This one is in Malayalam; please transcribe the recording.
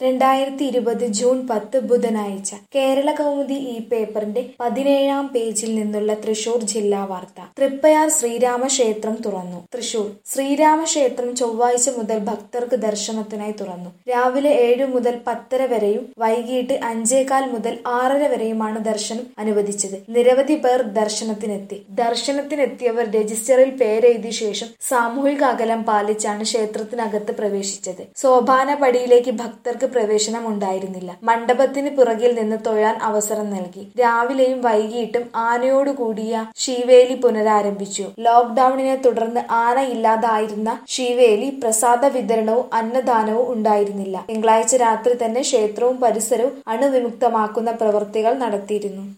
രണ്ടായിരത്തി ഇരുപത് ജൂൺ പത്ത് ബുധനാഴ്ച കേരള കൗമുദി ഈ പേപ്പറിന്റെ പതിനേഴാം പേജിൽ നിന്നുള്ള തൃശൂർ ജില്ലാ വാർത്ത തൃപ്പയാർ ശ്രീരാമക്ഷേത്രം തുറന്നു തൃശൂർ ശ്രീരാമക്ഷേത്രം ചൊവ്വാഴ്ച മുതൽ ഭക്തർക്ക് ദർശനത്തിനായി തുറന്നു രാവിലെ ഏഴു മുതൽ പത്തര വരെയും വൈകിട്ട് അഞ്ചേകാൽ മുതൽ ആറര വരെയുമാണ് ദർശനം അനുവദിച്ചത് നിരവധി പേർ ദർശനത്തിനെത്തി ദർശനത്തിനെത്തിയവർ രജിസ്റ്ററിൽ പേരെഴുതിയ ശേഷം സാമൂഹിക അകലം പാലിച്ചാണ് ക്ഷേത്രത്തിനകത്ത് പ്രവേശിച്ചത് സോപാന പടിയിലേക്ക് ഭക്തർക്ക് പ്രവേശനം ഉണ്ടായിരുന്നില്ല മണ്ഡപത്തിന് പിറകിൽ നിന്ന് തൊഴാൻ അവസരം നൽകി രാവിലെയും വൈകിട്ടും ആനയോടുകൂടിയ ശീവേലി പുനരാരംഭിച്ചു ലോക്ഡൌണിനെ തുടർന്ന് ആന ഇല്ലാതായിരുന്ന ശീവേലി പ്രസാദ വിതരണവും അന്നദാനവും ഉണ്ടായിരുന്നില്ല തിങ്കളാഴ്ച രാത്രി തന്നെ ക്ഷേത്രവും പരിസരവും അണുവിമുക്തമാക്കുന്ന പ്രവൃത്തികൾ നടത്തിയിരുന്നു